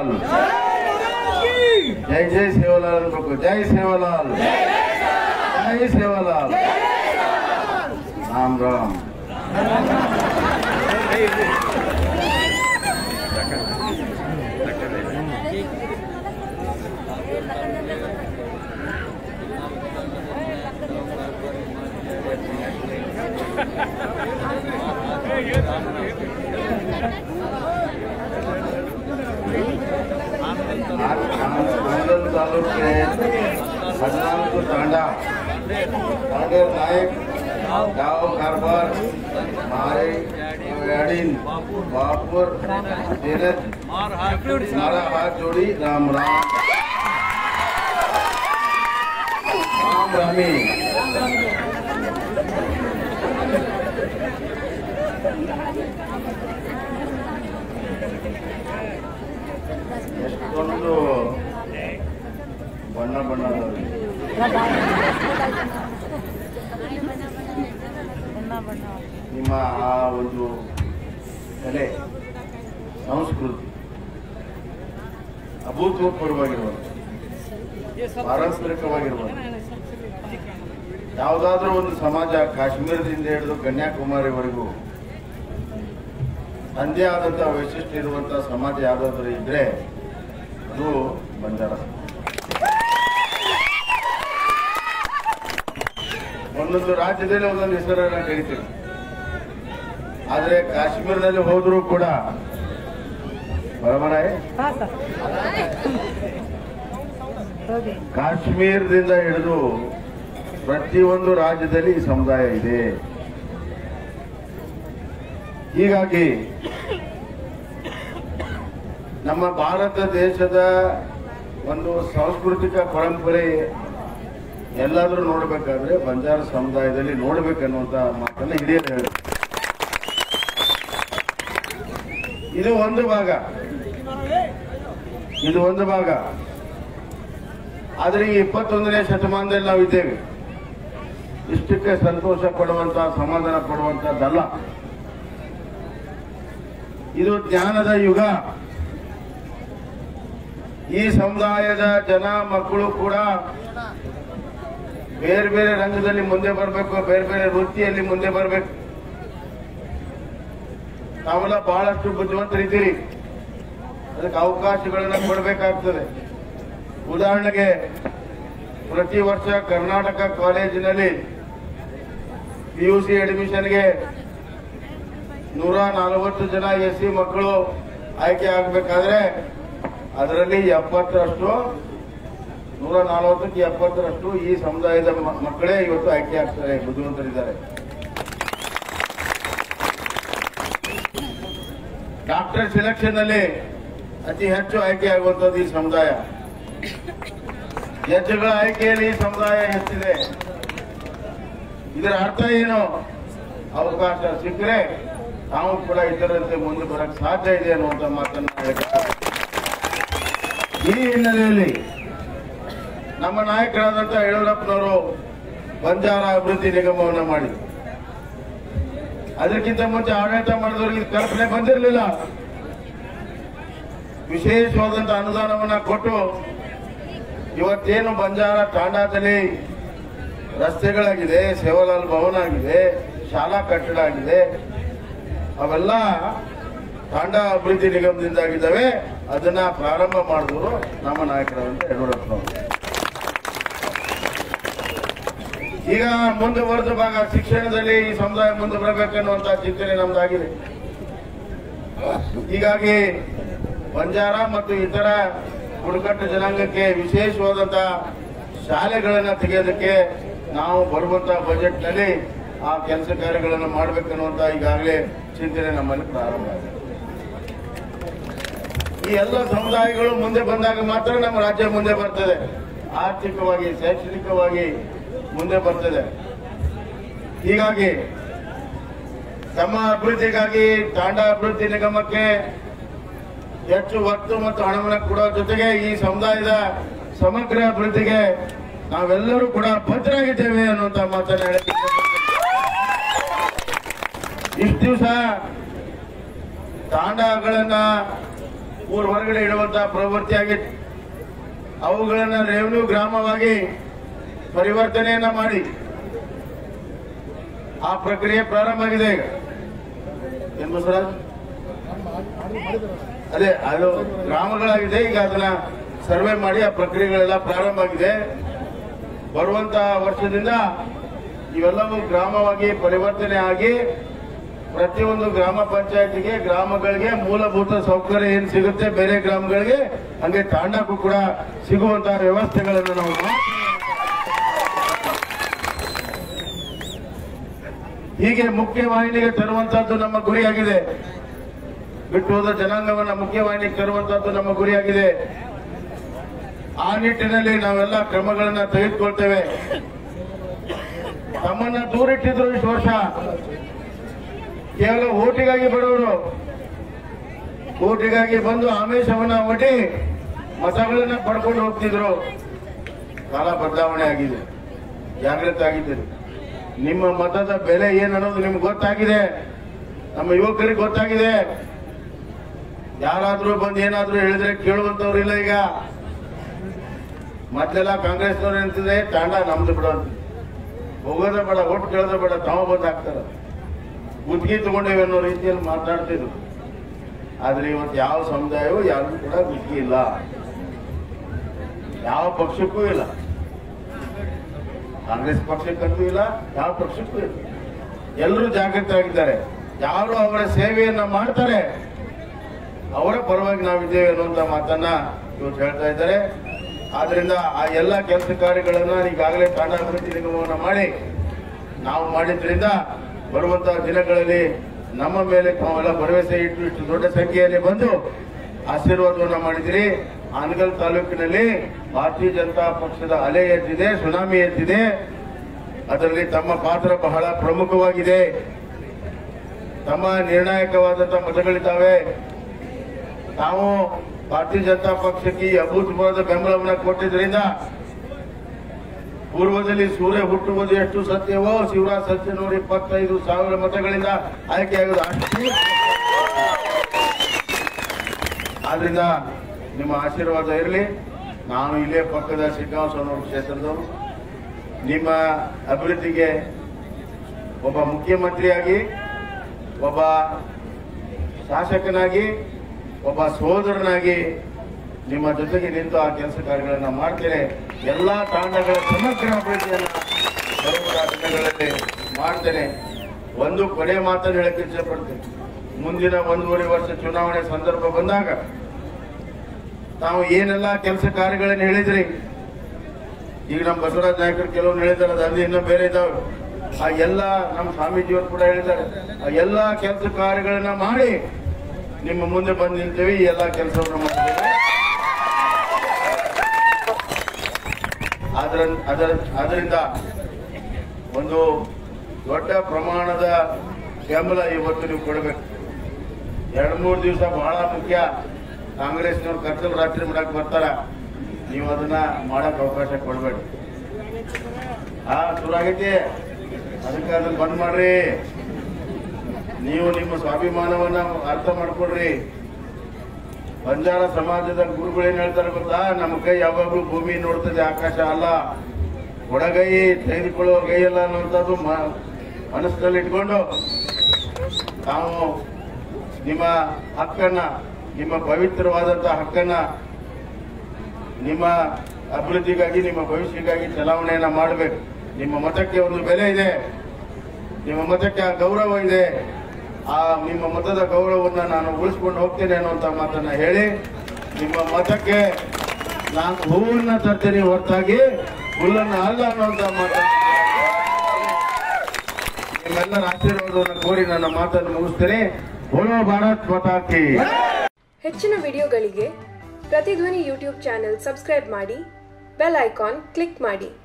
ಸೇವಾಲಾಲ್ ಜೈ ಜೈ ಸೇವಾಲಾಲ್ ಅನ್ಬೇಕು ಜೈ ಸೇವಾಲಾಲ್ ಜೈ ಸೇವಾಲಾಲ್ ರಾಮ್ ರಾಮ್ ಆನಂದ್ ತಾಲೂಕಿನ ಹದಿನಾಲ್ಕು ತಾಂಡ तांडेर नायक गाव कारभार मारे याडीन बापूर तेरत नारा हात जोडी राम राम राम रामी ಎಷ್ಟೊಂದು ಬಣ್ಣ ಬಣ್ಣದವ್ರಿಗೆ ನಿಮ್ಮ ಆ ಒಂದು ಕಲೆ ಸಂಸ್ಕೃತಿ ಅಭೂತಪೂರ್ವವಾಗಿರುವುದು ಪಾರಂಪರಿಕವಾಗಿರುವುದು ಯಾವುದಾದ್ರೂ ಒಂದು ಸಮಾಜ ಕಾಶ್ಮೀರದಿಂದ ಹಿಡಿದು ಕನ್ಯಾಕುಮಾರಿವರೆಗೂ ತಂದೆ ಆದಂತ ವೈಶಿಷ್ಟ್ಯ ಇರುವಂತ ಸಮಾಜ ಯಾವ್ದಾದ್ರು ಇದ್ರೆ ಅದು ಬಂಜಾರ ಸಮಾಜ. ಒಂದೊಂದು ರಾಜ್ಯದಲ್ಲಿ ಒಂದೊಂದು ಹೆಸರನ್ನ ಕರಿತೀವಿ ಆದ್ರೆ ಕಾಶ್ಮೀರದಲ್ಲಿ ಹೋದ್ರೂ ಕೂಡ ಬರಬರಾಯ್ ಕಾಶ್ಮೀರದಿಂದ ಹಿಡಿದು ಪ್ರತಿಯೊಂದು ರಾಜ್ಯದಲ್ಲಿ ಈ ಸಮುದಾಯ ಇದೆ ಹೀಗಾಗಿ ನಮ್ಮ ಭಾರತ ದೇಶದ ಒಂದು ಸಾಂಸ್ಕೃತಿಕ ಪರಂಪರೆ ಎಲ್ಲಾದ್ರೂ ನೋಡ್ಬೇಕಾದ್ರೆ ಬಂಜಾರ ಸಮುದಾಯದಲ್ಲಿ ನೋಡ್ಬೇಕನ್ನುವಂತ ಮಾತನ್ನ ಹಿರಿಯರು ಹೇಳಿ ಇದು ಒಂದು ಭಾಗ ಇದು ಒಂದು ಭಾಗ ಆದ್ರೆ ಈ ಇಪ್ಪತ್ತೊಂದನೇ ಶತಮಾನದಲ್ಲಿ ನಾವು ಇದ್ದೇವೆ ಇಷ್ಟಕ್ಕೆ ಸಂತೋಷ ಪಡುವಂತ ಸಮಾಧಾನ ಪಡುವಂತದ್ದಲ್ಲ ಇದು ಜ್ಞಾನದ ಯುಗ ಈ ಸಮುದಾಯದ ಜನ ಮಕ್ಕಳು ಕೂಡ ಬೇರೆ ಬೇರೆ ರಂಗದಲ್ಲಿ ಮುಂದೆ ಬರಬೇಕು ಬೇರೆ ಬೇರೆ ವೃತ್ತಿಯಲ್ಲಿ ಮುಂದೆ ಬರಬೇಕು ತಾವೆಲ್ಲ ಬಹಳಷ್ಟು ಬುದ್ಧಿವಂತರಿದ್ದೀರಿ ಅದಕ್ಕೆ ಅವಕಾಶಗಳನ್ನ ಕೊಡಬೇಕಾಗ್ತದೆ ಉದಾಹರಣೆಗೆ ಪ್ರತಿ ವರ್ಷ ಕರ್ನಾಟಕ ಕಾಲೇಜಿನಲ್ಲಿ ಪಿ ಯು ಸಿ ಅಡ್ಮಿಷನ್ಗೆ ನೂರ ನಲವತ್ತು ಜನ ಎಸ್ ಸಿ ಮಕ್ಕಳು ಆಯ್ಕೆ ಆಗಬೇಕಾದ್ರೆ ಅದರಲ್ಲಿ ಎಪ್ಪತ್ತರಷ್ಟು ನೂರ ನಲವತ್ತಕ್ಕೆ ಎಪ್ಪತ್ತರಷ್ಟು ಈ ಸಮುದಾಯದ ಮ- ಮಕ್ಕಳೇ ಇವತ್ತು ಆಯ್ಕೆ ಆಗ್ತಾರೆ ಬುದ್ಧಿವಂತರಿದ್ದಾರೆ ಡಾಕ್ಟರ್ ಸೆಲೆಕ್ಷನ್ ಅಲ್ಲಿ ಅತಿ ಹೆಚ್ಚು ಆಯ್ಕೆ ಆಗುವಂತದ್ದು ಈ ಸಮುದಾಯ ಜಡ್ಜ್ಗಳ ಆಯ್ಕೆಯಲ್ಲಿ ಈ ಸಮುದಾಯ ಹೆಚ್ಚಿದೆ ಇದರ ಅರ್ಥ ಏನು ಅವಕಾಶ ಸಿಕ್ಕರೆ ತಾವು ಕೂಡ ಇತರರಂತೆ ಮುಂದೆ ಬರಕ್ ಸಾಧ್ಯ ಇದೆ ಅನ್ನುವಂತ ಮಾತನ್ನ ಹೇಳ್ತಾರೆ. ಈ ಹಿನ್ನೆಲೆಯಲ್ಲಿ ನಮ್ಮ ನಾಯಕರಾದಂತ ಯಡಿಯೂರಪ್ಪನವರು ಬಂಜಾರ ಅಭಿವೃದ್ಧಿ ನಿಗಮವನ್ನ ಮಾಡಿದ್ರು ಅದಕ್ಕಿಂತ ಮುಂಚೆ ಆಡಳಿತ ಮಾಡಿದವರಿಗೆ ಇದು ಕಲ್ಪನೆ ಬಂದಿರಲಿಲ್ಲ ವಿಶೇಷವಾದಂತ ಅನುದಾನವನ್ನ ಕೊಟ್ಟು ಇವತ್ತೇನು ಬಂಜಾರ ತಾಂಡಾದಲ್ಲಿ ರಸ್ತೆಗಳಾಗಿದೆ ಸೇವಾಲಾಲ್ ಭವನ ಆಗಿದೆ ಶಾಲಾ ಕಟ್ಟಡ ಆಗಿದೆ ಅವೆಲ್ಲ ತಾಂಡ ಅಭಿವೃದ್ಧಿ ನಿಗಮದಿಂದ ಆಗಿದ್ದಾವೆ ಅದನ್ನ ಪ್ರಾರಂಭ ಮಾಡಿದವರು ನಮ್ಮ ನಾಯಕರಾದಂತ ಯಡಿಯೂರಪ್ಪನವರು ಈಗ ಮುಂದುವರೆದ ಭಾಗ ಶಿಕ್ಷಣದಲ್ಲಿ ಈ ಸಮುದಾಯ ಮುಂದೆ ಬರಬೇಕನ್ನುವಂತ ಚಿಂತನೆ ನಮ್ದಾಗಿದೆ ಹೀಗಾಗಿ ಬಂಜಾರ ಮತ್ತು ಇತರ ಬುಡಕಟ್ಟು ಜನಾಂಗಕ್ಕೆ ವಿಶೇಷವಾದಂತ ಶಾಲೆಗಳನ್ನ ತೆಗೆಯೋದಕ್ಕೆ ನಾವು ಬರುವಂತ ಬಜೆಟ್ ನಲ್ಲಿ ಆ ಕೆಲಸ ಕಾರ್ಯಗಳನ್ನು ಮಾಡಬೇಕನ್ನುವಂತ ಈಗಾಗಲೇ ಚಿಂತನೆ ನಮ್ಮಲ್ಲಿ ಪ್ರಾರಂಭ ಆಗಿದೆ ಈ ಎಲ್ಲ ಸಮುದಾಯಗಳು ಮುಂದೆ ಬಂದಾಗ ಮಾತ್ರ ನಮ್ಮ ರಾಜ್ಯ ಮುಂದೆ ಬರ್ತದೆ ಆರ್ಥಿಕವಾಗಿ ಶೈಕ್ಷಣಿಕವಾಗಿ ಮುಂದೆ ಬರ್ತದೆ ಹೀಗಾಗಿ ತಮ್ಮ ಅಭಿವೃದ್ಧಿಗಾಗಿ ತಾಂಡ ಅಭಿವೃದ್ಧಿ ನಿಗಮಕ್ಕೆ ಹೆಚ್ಚು ಒತ್ತು ಮತ್ತು ಹಣವನ್ನು ಕೊಡೋ ಜೊತೆಗೆ ಈ ಸಮುದಾಯದ ಸಮಗ್ರ ಅಭಿವೃದ್ಧಿಗೆ ನಾವೆಲ್ಲರೂ ಕೂಡ ಬದ್ಧರಾಗಿದ್ದೇವೆ ಅನ್ನುವಂತ ಮಾತನ್ನ ಹೇಳಕ್ಕೆ ಇಷ್ಟು ದಿವಸ ತಾಂಡಗಳನ್ನ ಊರ್ ಹೊರಗಡೆ ಇಡುವಂತಹ ಪ್ರವೃತ್ತಿ ಆಗಿತ್ತು ಅವುಗಳನ್ನ ರೆವೆನ್ಯೂ ಗ್ರಾಮವಾಗಿ ಪರಿವರ್ತನೆಯನ್ನ ಮಾಡಿ ಆ ಪ್ರಕ್ರಿಯೆ ಪ್ರಾರಂಭ ಆಗಿದೆ ಈಗ ಏನ್ ಬಸವರಾಜ್ ಅದೇ ಅದು ಗ್ರಾಮಗಳಾಗಿದೆ ಈಗ ಅದನ್ನ ಸರ್ವೆ ಮಾಡಿ ಆ ಪ್ರಕ್ರಿಯೆಗಳೆಲ್ಲ ಪ್ರಾರಂಭ ಆಗಿದೆ ಬರುವಂತ ವರ್ಷದಿಂದ ಇವೆಲ್ಲವೂ ಗ್ರಾಮವಾಗಿ ಪರಿವರ್ತನೆ ಆಗಿ ಪ್ರತಿಯೊಂದು ಗ್ರಾಮ ಪಂಚಾಯತಿಗೆ ಗ್ರಾಮಗಳಿಗೆ ಮೂಲಭೂತ ಸೌಕರ್ಯ ಏನ್ ಸಿಗುತ್ತೆ ಬೇರೆ ಗ್ರಾಮಗಳಿಗೆ ಹಂಗೆ ತಾಂಡಕ್ಕೂ ಕೂಡ ಸಿಗುವಂತಹ ವ್ಯವಸ್ಥೆಗಳನ್ನು ನಾವು ಮಾಡ್ತೀವಿ. ಹೀಗೆ ಮುಖ್ಯವಾಹಿನಿಗೆ ತರುವಂತಹದ್ದು ನಮ್ಮ ಗುರಿಯಾಗಿದೆ ಬಿಟ್ಟು ಹೋದ ಜನಾಂಗವನ್ನ ಮುಖ್ಯವಾಹಿನಿಗೆ ತರುವಂತಹದ್ದು ನಮ್ಮ ಗುರಿಯಾಗಿದೆ ಆ ನಿಟ್ಟಿನಲ್ಲಿ ನಾವೆಲ್ಲ ಕ್ರಮಗಳನ್ನ ತೆಗೆದುಕೊಳ್ತೇವೆ ತಮ್ಮನ್ನ ದೂರಿಟ್ಟಿದ್ರು ಇಷ್ಟು ವರ್ಷ ಕೇವಲ ಓಟಿಗಾಗಿ ಬರೋರು ಓಟಿಗಾಗಿ ಬಂದು ಆಮೇಶವನ್ನ ಒಡ್ಡಿ ಮತಗಳನ್ನ ಪಡ್ಕೊಂಡು ಹೋಗ್ತಿದ್ರು ಕಾಲ ಬದಲಾವಣೆ ಆಗಿದೆ ಜಾಗೃತ ಆಗಿದ್ದೀರಿ ನಿಮ್ಮ ಮತದ ಬೆಲೆ ಏನನ್ನೋದು ನಿಮ್ಗೆ ಗೊತ್ತಾಗಿದೆ ನಮ್ಮ ಯುವಕರಿಗೆ ಗೊತ್ತಾಗಿದೆ ಯಾರಾದ್ರೂ ಬಂದು ಏನಾದ್ರೂ ಹೇಳಿದ್ರೆ ಕೇಳುವಂತವ್ರು ಇಲ್ಲ ಈಗ ಮೊದ್ಲೆಲ್ಲ ಕಾಂಗ್ರೆಸ್ನವ್ರು ನಿಂತಿದೆ ತಾಂಡ ನಮ್ದು ಬಿಡೋ ಅಂತ ಹೋಗೋದೇ ಬೇಡ ಒಟ್ಟು ಕೇಳೋದೇ ಬೇಡ ತಾವ ಬಂದು ಹಾಕ್ತಾರ ಗುತ್ತಿಗೆ ತಗೊಂಡೇವೆ ಅನ್ನೋ ರೀತಿಯಲ್ಲಿ ಮಾತನಾಡ್ತಿದ್ರು ಆದ್ರೆ ಇವತ್ತು ಯಾವ ಸಮುದಾಯವೂ ಯಾರಿಗೂ ಕೂಡ ಗುತ್ತಿಗೆ ಇಲ್ಲ ಯಾವ ಪಕ್ಷಕ್ಕೂ ಇಲ್ಲ ಕಾಂಗ್ರೆಸ್ ಪಕ್ಷಕ್ಕಂತೂ ಇಲ್ಲ ಯಾವ ಪಕ್ಷಕ್ಕೂ ಇಲ್ಲ ಎಲ್ಲರೂ ಜಾಗೃತ ಆಗಿದ್ದಾರೆ ಯಾರು ಅವರ ಸೇವೆಯನ್ನ ಮಾಡ್ತಾರೆ ಅವರ ಪರವಾಗಿ ನಾವಿದ್ದೇವೆ ಅನ್ನುವಂತ ಮಾತನ್ನ ಇವತ್ತು ಹೇಳ್ತಾ ಇದ್ದಾರೆ ಆದ್ರಿಂದ ಆ ಎಲ್ಲ ಕೆಲಸ ಕಾರ್ಯಗಳನ್ನ ಈಗಾಗಲೇ ತಾಂಡ ಅಭಿವೃದ್ಧಿ ನಿಗಮವನ್ನ ಮಾಡಿ ನಾವು ಮಾಡಿದ್ರಿಂದ ಬರುವಂತಹ ದಿನಗಳಲ್ಲಿ ನಮ್ಮ ಮೇಲೆ ತಾವೆಲ್ಲ ಭರವಸೆ ಇಟ್ಟು ಇಷ್ಟು ದೊಡ್ಡ ಸಂಖ್ಯೆಯಲ್ಲಿ ಬಂದು ಆಶೀರ್ವಾದವನ್ನ ಮಾಡಿದಿರಿ ಆನಗಲ್ ತಾಲೂಕಿನಲ್ಲಿ ಭಾರತೀಯ ಜನತಾ ಪಕ್ಷದ ಅಲೆ ಎದ್ದಿದೆ ಸುನಾಮಿ ಎದ್ದಿದೆ ಅದರಲ್ಲಿ ತಮ್ಮ ಪಾತ್ರ ಬಹಳ ಪ್ರಮುಖವಾಗಿದೆ ತಮ್ಮ ನಿರ್ಣಾಯಕವಾದಂತಹ ಮತಗಳಿದ್ದಾವೆ ತಾವು ಭಾರತೀಯ ಜನತಾ ಪಕ್ಷಕ್ಕೆ ಈ ಅಭೂತಪೂರ್ವದ ಬೆಂಬಲವನ್ನು ಕೊಟ್ಟಿದ್ದರಿಂದ ಪೂರ್ವದಲ್ಲಿ ಸೂರ್ಯ ಹುಟ್ಟುವುದು ಎಷ್ಟು ಸತ್ಯವೋ ಶಿವರಾಜ್ ಸತ್ಯನೂರ ಇಪ್ಪತ್ತೈದು ಸಾವಿರ ಮತಗಳಿಂದ ಆಯ್ಕೆಯಾಗುವುದು ಅಷ್ಟು ಆದ್ರಿಂದ ನಿಮ್ಮ ಆಶೀರ್ವಾದ ಇರಲಿ ನಾನು ಇಲ್ಲೇ ಪಕ್ಕದ ಶ್ರೀನಿವಾಸನೂರು ಕ್ಷೇತ್ರದವರು ನಿಮ್ಮ ಅಭಿವೃದ್ಧಿಗೆ ಒಬ್ಬ ಮುಖ್ಯಮಂತ್ರಿಯಾಗಿ ಒಬ್ಬ ಶಾಸಕನಾಗಿ ಒಬ್ಬ ಸೋದರನಾಗಿ ನಿಮ್ಮ ಜೊತೆಗೆ ನಿಂತು ಆ ಕೆಲಸ ಕಾರ್ಯಗಳನ್ನ ಮಾಡ್ತೇನೆ ಎಲ್ಲಾ ತಾಂಡಗಳ ಸಮಗ್ರ ಅಭಿವೃದ್ಧಿಯನ್ನ ಬರುವ ದಿನಗಳಲ್ಲಿ ಮಾಡ್ತೇನೆ ಒಂದು ಕೊನೆ ಮಾತನ್ನು ಹೇಳಕ್ಕೆ ಇಷ್ಟಪಡ್ತೇನೆ ಮುಂದಿನ ಒಂದೂವರೆ ವರ್ಷ ಚುನಾವಣೆ ಸಂದರ್ಭ ಬಂದಾಗ ತಾವು ಏನೆಲ್ಲ ಕೆಲಸ ಕಾರ್ಯಗಳನ್ನು ಹೇಳಿದ್ರಿ ಈಗ ನಮ್ಮ ಬಸವರಾಜ ನಾಯಕರು ಕೆಲವೊಂದು ಹೇಳಿದ್ದಾರೆ ಅದು ಅಲ್ಲಿ ಇನ್ನೂ ಬೇರೆ ಇದಾವೆ ಆ ಎಲ್ಲ ನಮ್ಮ ಸ್ವಾಮೀಜಿಯವರು ಕೂಡ ಹೇಳಿದ್ದಾರೆ ಆ ಎಲ್ಲ ಕೆಲಸ ಕಾರ್ಯಗಳನ್ನ ಮಾಡಿ ನಿಮ್ಮ ಮುಂದೆ ಬಂದು ನಿಲ್ತೇವೆ ಈ ಎಲ್ಲ ಕೆಲಸವನ್ನು ಮಾಡ್ತೇವೆ ಅದರ ಅದರ ಅದರಿಂದ ಒಂದು ದೊಡ್ಡ ಪ್ರಮಾಣದ ಬೆಂಬಲ ಇವತ್ತು ನೀವು ಕೊಡಬೇಕು ಎರಡು ಮೂರು ದಿವಸ ಬಹಳ ಮುಖ್ಯ ಕಾಂಗ್ರೆಸ್ನವ್ರು ಕತ್ತಲು ರಾತ್ರಿ ಮಾಡಕ್ ಬರ್ತಾರ ನೀವು ಅದನ್ನ ಮಾಡಕ್ ಅವಕಾಶ ಕೊಡ್ಬೇಡಿ ಹಾ ಶುರು ಆಗೈತಿ ಅದಕ್ಕೆ ಅದನ್ನ ಬಂದ್ ಮಾಡ್ರಿ ನೀವು ನಿಮ್ಮ ಸ್ವಾಭಿಮಾನವನ್ನ ಅರ್ಥ ಮಾಡ್ಕೊಡ್ರಿ ಬಂಜಾರ ಸಮಾಜದ ಗುರುಗಳು ಏನ್ ಹೇಳ್ತಾರೆ ಗೊತ್ತಾ ನಮ್ಮ ಕೈ ಯಾವಾಗಲೂ ಭೂಮಿ ನೋಡ್ತದೆ ಆಕಾಶ ಅಲ್ಲ ಒಡಗೈ ತೆಗೆದುಕೊಳ್ಳುವ ಕೈ ಅಲ್ಲ ಅನ್ನುವಂಥದ್ದು ಮ- ಮನಸ್ಸಿನಲ್ಲಿ ಇಟ್ಕೊಂಡು ತಾವು ನಿಮ್ಮ ಹಕ್ಕನ್ನ ನಿಮ್ಮ ಪವಿತ್ರವಾದಂತಹ ಹಕ್ಕನ್ನ ನಿಮ್ಮ ಅಭಿವೃದ್ಧಿಗಾಗಿ ನಿಮ್ಮ ಭವಿಷ್ಯಕ್ಕಾಗಿ ಚಲಾವಣೆಯನ್ನ ಮಾಡಬೇಕು ನಿಮ್ಮ ಮತಕ್ಕೆ ಒಂದು ಬೆಲೆ ಇದೆ ನಿಮ್ಮ ಮತಕ್ಕೆ ಆ ಗೌರವ ಇದೆ ಆ ನಿಮ್ಮ ಮತದ ಗೌರವವನ್ನ ನಾನು ಉಳಿಸ್ಕೊಂಡು ಹೋಗ್ತೇನೆ ಅನ್ನುವಂತ ಮಾತನ್ನ ಹೇಳಿ ನಿಮ್ಮ ಮತಕ್ಕೆ ನಾನು ಹೂವನ್ನ ತರ್ತೇನೆ ಹೊರತಾಗಿ ಹುಲ್ಲನ್ನ ಅಲ್ಲ ಅನ್ನುವಂತ ಮಾತನ್ನ ನಿಮ್ಮೆಲ್ಲರ ಆಶೀರ್ವಾದವನ್ನು ಕೋರಿ ನನ್ನ ಮಾತನ್ನು ಮುಗಿಸ್ತೇನೆ ಬೋಲೋ ಭಾರತ್ ಮಾತಾಕಿ ಹೆಚ್ಚಿನ ವಿಡಿಯೋಗಳಿಗೆ ಪ್ರತಿಧ್ವನಿ ಯೂಟ್ಯೂಬ್ ಚಾನೆಲ್ ಸಬ್ಸ್ಕ್ರೈಬ್ ಮಾಡಿ ಬೆಲ್ ಐಕಾನ್ ಕ್ಲಿಕ್ ಮಾಡಿ